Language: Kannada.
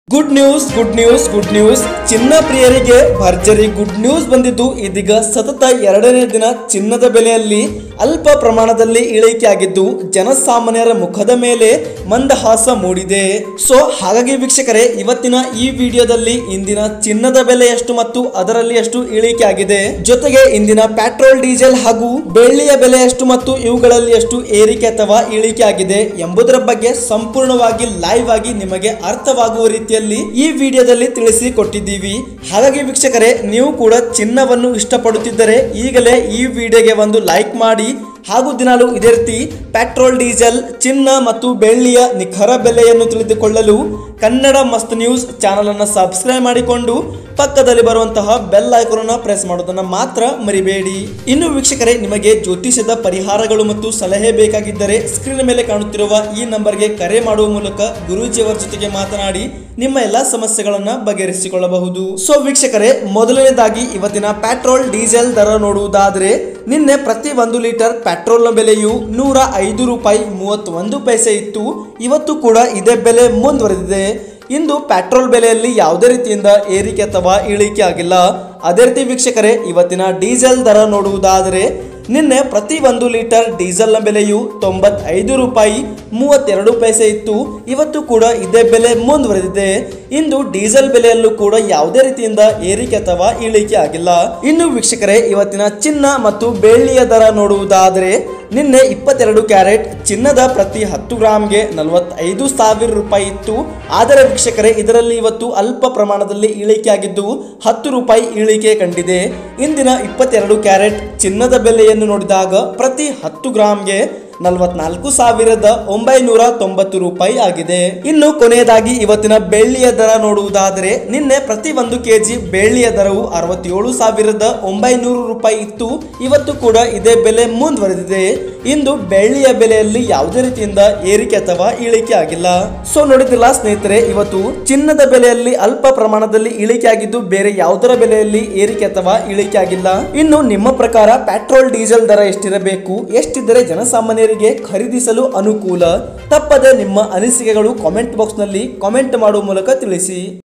good news good news good news ಚಿನ್ನ ಪ್ರಿಯರಿಗೆ ಭರ್ಜರಿ ಗುಡ್ ನ್ಯೂಸ್ ಬಂದಿದ್ದು ಇದೀಗ ಸತತ ಎರಡನೇ ದಿನ ಚಿನ್ನದ ಬೆಲೆಯಲ್ಲಿ ಅಲ್ಪ ಪ್ರಮಾಣದಲ್ಲಿ ಇಳಿಕೆ ಆಗಿದ್ದು ಜನಸಾಮಾನ್ಯರ ಮುಖದ ಮೇಲೆ ಮಂದಹಾಸ ಮೂಡಿದೆ ಸೊ ಹಾಗಾಗಿ ವೀಕ್ಷಕರೇ ಇವತ್ತಿನ ಈ ವಿಡಿಯೋದಲ್ಲಿ ಇಂದಿನ ಚಿನ್ನದ ಬೆಲೆ ಎಷ್ಟು ಮತ್ತು ಅದರಲ್ಲಿ ಎಷ್ಟು ಇಳಿಕೆ ಆಗಿದೆ ಜೊತೆಗೆ ಇಂದಿನ ಪೆಟ್ರೋಲ್ ಡೀಸೆಲ್ ಹಾಗೂ ಬೆಳ್ಳಿಯ ಬೆಲೆ ಎಷ್ಟು ಮತ್ತು ಇವುಗಳಲ್ಲಿ ಎಷ್ಟು ಏರಿಕೆ ಅಥವಾ ಇಳಿಕೆ ಆಗಿದೆ ಎಂಬುದರ ಬಗ್ಗೆ ಸಂಪೂರ್ಣವಾಗಿ ಲೈವ್ ಆಗಿ ನಿಮಗೆ ಅರ್ಥವಾಗುವ ರೀತಿಯಲ್ಲಿ ಈ ವಿಡಿಯೋದಲ್ಲಿ ತಿಳಿಸಿ ಕೊಟ್ಟಿದ್ದೀವಿ ಹಾಗಾಗಿ ವೀಕ್ಷಕರೇ ನೀವು ಕೂಡ ಚಿನ್ನವನ್ನು ಇಷ್ಟಪಡುತ್ತಿದ್ದರೆ ಈಗಲೇ ಈ ವಿಡಿಯೋಗೆ ಒಂದು ಲೈಕ್ ಮಾಡಿ ಹಾಗೂ ದಿನಾಲು ಇದೇ ರೀತಿ ಪೆಟ್ರೋಲ್ ಡೀಸೆಲ್ ಚಿನ್ನ ಮತ್ತು ಬೆಳ್ಳಿಯ ನಿಖರ ಬೆಲೆಯನ್ನು ತಿಳಿದುಕೊಳ್ಳಲು ಕನ್ನಡ ಮಸ್ತ್ ನ್ಯೂಸ್ ಚಾನಲ್ ಅನ್ನು ಸಬ್ಸ್ಕ್ರೈಬ್ ಮಾಡಿಕೊಂಡು ಪಕ್ಕದಲ್ಲಿ ಬರುವಂತಹ ಬೆಲ್ ಐಕಾನ್ ಅನ್ನು ಪ್ರೆಸ್ ಮಾಡೋದನ್ನ ಮಾತ್ರ ಮರಿಬೇಡಿ ಇನ್ನು ವೀಕ್ಷಕರೇ ನಿಮಗೆ ಜ್ಯೋತಿಷದ ಪರಿಹಾರಗಳು ಮತ್ತು ಸಲಹೆ ಬೇಕಾಗಿದ್ದರೆ ಸ್ಕ್ರೀನ್ ಮೇಲೆ ಕಾಣುತ್ತಿರುವ ಈ ನಂಬರ್ಗೆ ಕರೆ ಮಾಡುವ ಮೂಲಕ ಗುರೂಜಿಯವರ ಜೊತೆಗೆ ಮಾತನಾಡಿ ನಿಮ್ಮ ಎಲ್ಲಾ ಸಮಸ್ಯೆಗಳನ್ನ ಬಗೆಹರಿಸಿಕೊಳ್ಳಬಹುದು ಸೊ ವೀಕ್ಷಕರೇ ಮೊದಲನೇದಾಗಿ ಇವತ್ತಿನ ಪೆಟ್ರೋಲ್ ಡೀಸೆಲ್ ದರ ನೋಡುವುದಾದ್ರೆ ನಿನ್ನೆ ಪ್ರತಿ ಒಂದು ಲೀಟರ್ ಪೆಟ್ರೋಲ್ನ ಬೆಲೆಯು ನೂರ ಐದು ರೂಪಾಯಿ ಮೂವತ್ತೊಂದು ಪೈಸೆ ಇತ್ತು ಇವತ್ತು ಕೂಡ ಇದೇ ಬೆಲೆ ಮುಂದುವರೆದಿದೆ ಇಂದು ಪೆಟ್ರೋಲ್ ಬೆಲೆಯಲ್ಲಿ ಯಾವುದೇ ರೀತಿಯಿಂದ ಏರಿಕೆ ಅಥವಾ ಇಳಿಕೆ ಆಗಿಲ್ಲ ಅದೇ ರೀತಿ ವೀಕ್ಷಕರೇ ಇವತ್ತಿನ ಡೀಸೆಲ್ ದರ ನೋಡುವುದಾದರೆ ನಿನ್ನೆ ಪ್ರತಿ ಒಂದು ಲೀಟರ್ ಡೀಸೆಲ್ನ ಬೆಲೆಯು ತೊಂಬತ್ತೈದು ರೂಪಾಯಿ ಮೂವತ್ತೆರಡು ಪೈಸೆ ಇತ್ತು ಇವತ್ತು ಕೂಡ ಇದೇ ಬೆಲೆ ಮುಂದುವರೆದಿದೆ ಇಂದು ಡೀಸೆಲ್ ಬೆಲೆಯಲ್ಲೂ ಕೂಡ ಯಾವುದೇ ರೀತಿಯಿಂದ ಏರಿಕೆ ಅಥವಾ ಇಳಿಕೆ ಆಗಿಲ್ಲ ಇನ್ನು ವೀಕ್ಷಕರೇ ಇವತ್ತಿನ ಚಿನ್ನ ಮತ್ತು ಬೆಳ್ಳಿಯ ದರ ನೋಡುವುದಾದರೆ ನಿನ್ನೆ ಇಪ್ಪತ್ತೆರಡು ಕ್ಯಾರೆಟ್ ಚಿನ್ನದ ಪ್ರತಿ ಹತ್ತು ಗ್ರಾಮ್ಗೆ ನಲವತ್ತೈದು ಸಾವಿರ ರೂಪಾಯಿ ಇತ್ತು ಆದರೆ ವೀಕ್ಷಕರೇ ಇದರಲ್ಲಿ ಇವತ್ತು ಅಲ್ಪ ಪ್ರಮಾಣದಲ್ಲಿ ಇಳಿಕೆ ಆಗಿದ್ದು ಹತ್ತು ರೂಪಾಯಿ ಇಳಿಕೆ ಕಂಡಿದೆ ಇಂದಿನ ಇಪ್ಪತ್ತೆರಡು ಕ್ಯಾರೆಟ್ ಚಿನ್ನದ ಬೆಲೆಯನ್ನು ನೋಡಿದಾಗ ಪ್ರತಿ ಹತ್ತು ಗ್ರಾಮ್ಗೆ ನಲವತ್ನಾಲ್ಕು ಸಾವಿರದ ಒಂಬೈನೂರ ತೊಂಬತ್ತು ರೂಪಾಯಿ ಆಗಿದೆ ಇನ್ನು ಕೊನೆಯದಾಗಿ ಇವತ್ತಿನ ಬೆಳ್ಳಿಯ ದರ ನೋಡುವುದಾದರೆ ನಿನ್ನೆ ಪ್ರತಿ ಒಂದು ಕೆಜಿ ಬೆಳ್ಳಿಯ ದರವು ಅರವತ್ತೇಳು ಸಾವಿರದ ಒಂಬೈನೂರು ರೂಪಾಯಿ ಇತ್ತು ಇವತ್ತು ಕೂಡ ಇದೇ ಬೆಲೆ ಮುಂದುವರೆದಿದೆ ಇಂದು ಬೆಳ್ಳಿಯ ಬೆಲೆಯಲ್ಲಿ ಯಾವುದೇ ರೀತಿಯಿಂದ ಏರಿಕೆ ಅಥವಾ ಇಳಿಕೆ ಆಗಿಲ್ಲ ಸೊ ನೋಡಿದಿಲ್ಲ ಸ್ನೇಹಿತರೆ ಇವತ್ತು ಚಿನ್ನದ ಬೆಲೆಯಲ್ಲಿ ಅಲ್ಪ ಪ್ರಮಾಣದಲ್ಲಿ ಇಳಿಕೆ ಆಗಿದ್ದು ಬೇರೆ ಯಾವುದರ ಬೆಲೆಯಲ್ಲಿ ಏರಿಕೆ ಅಥವಾ ಇಳಿಕೆ ಆಗಿಲ್ಲ ಇನ್ನು ನಿಮ್ಮ ಪ್ರಕಾರ ಪೆಟ್ರೋಲ್ ಡೀಸೆಲ್ ದರ ಎಷ್ಟಿರಬೇಕು ಎಷ್ಟಿದ್ದರೆ ಜನಸಾಮಾನ್ಯರಿಗೆ ಖರೀದಿಸಲು ಅನುಕೂಲ ತಪ್ಪದೆ ನಿಮ್ಮ ಅನಿಸಿಕೆಗಳು ಕಾಮೆಂಟ್ ಬಾಕ್ಸ್ ನಲ್ಲಿ ಕಾಮೆಂಟ್ ಮಾಡುವ ಮೂಲಕ ತಿಳಿಸಿ